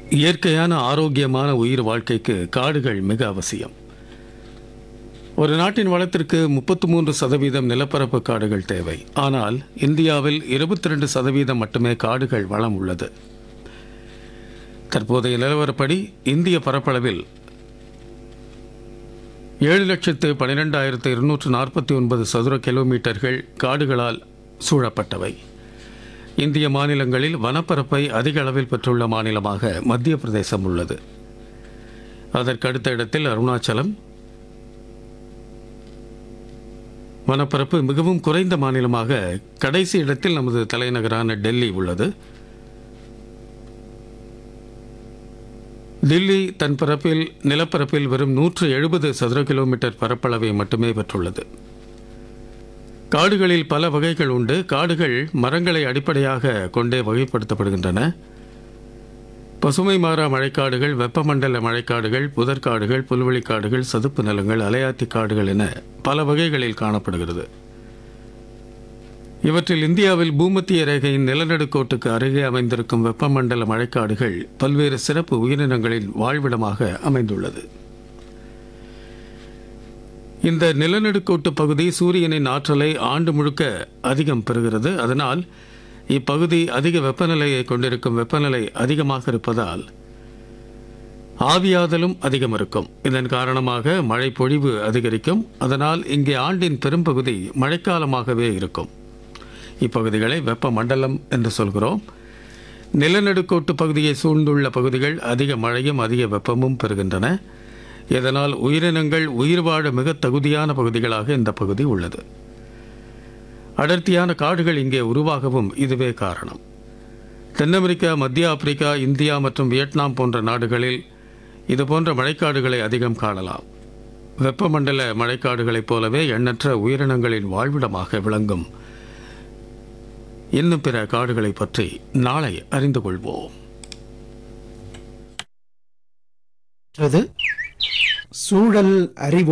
இயற்கையான ஆரோக்கியமான உயிர் வாழ்க்கைக்கு காடுகள் மிக அவசியம் ஒரு நாட்டின் வளத்திற்கு முப்பத்து மூன்று சதவீதம் நிலப்பரப்பு காடுகள் தேவை ஆனால் இந்தியாவில் இருபத்தி ரெண்டு சதவீதம் மட்டுமே காடுகள் வளம் உள்ளது தற்போதைய நிலவரப்படி இந்திய பரப்பளவில் ஏழு லட்சத்து பன்னிரெண்டாயிரத்து இருநூற்று நாற்பத்தி ஒன்பது சதுர கிலோமீட்டர்கள் காடுகளால் சூழப்பட்டவை இந்திய மாநிலங்களில் வனப்பரப்பை அதிக அளவில் பெற்றுள்ள மாநிலமாக மத்திய பிரதேசம் உள்ளது அதற்கடுத்த இடத்தில் அருணாச்சலம் வனப்பரப்பு மிகவும் குறைந்த மாநிலமாக கடைசி இடத்தில் நமது தலைநகரான டெல்லி உள்ளது தில்லி தன் பரப்பில் நிலப்பரப்பில் வெறும் நூற்று எழுபது சதுர கிலோமீட்டர் பரப்பளவை மட்டுமே பெற்றுள்ளது காடுகளில் பல வகைகள் உண்டு காடுகள் மரங்களை அடிப்படையாக கொண்டே வகைப்படுத்தப்படுகின்றன பசுமை மாறா மழைக்காடுகள் வெப்பமண்டல மழைக்காடுகள் புதற்காடுகள் புல்வெளிக்காடுகள் சதுப்பு நிலங்கள் அலையாத்தி காடுகள் என பல வகைகளில் காணப்படுகிறது இவற்றில் இந்தியாவில் பூமத்திய ரேகையின் நிலநடுக்கோட்டுக்கு அருகே அமைந்திருக்கும் வெப்பமண்டல மழைக்காடுகள் பல்வேறு சிறப்பு உயிரினங்களின் வாழ்விடமாக அமைந்துள்ளது இந்த நிலநடுக்கோட்டு பகுதி சூரியனின் ஆற்றலை ஆண்டு முழுக்க அதிகம் பெறுகிறது அதனால் இப்பகுதி அதிக வெப்பநிலையை கொண்டிருக்கும் வெப்பநிலை அதிகமாக இருப்பதால் ஆவியாதலும் அதிகம் இருக்கும் இதன் காரணமாக மழை பொழிவு அதிகரிக்கும் அதனால் இங்கே ஆண்டின் பெரும்பகுதி மழைக்காலமாகவே இருக்கும் இப்பகுதிகளை வெப்ப மண்டலம் என்று சொல்கிறோம் நிலநடுக்கோட்டு பகுதியை சூழ்ந்துள்ள பகுதிகள் அதிக மழையும் அதிக வெப்பமும் பெறுகின்றன இதனால் உயிரினங்கள் உயிர் வாழ மிக தகுதியான பகுதிகளாக இந்த பகுதி உள்ளது அடர்த்தியான காடுகள் இங்கே உருவாகவும் இதுவே காரணம் தென் அமெரிக்கா மத்திய ஆப்பிரிக்கா இந்தியா மற்றும் வியட்நாம் போன்ற நாடுகளில் இதுபோன்ற மழைக்காடுகளை அதிகம் காணலாம் வெப்பமண்டல மழைக்காடுகளைப் போலவே எண்ணற்ற உயிரினங்களின் வாழ்விடமாக விளங்கும் இன்னும் பிற காடுகளை பற்றி நாளை அறிந்து கொள்வோம் மற்றது சூழல் அறிவு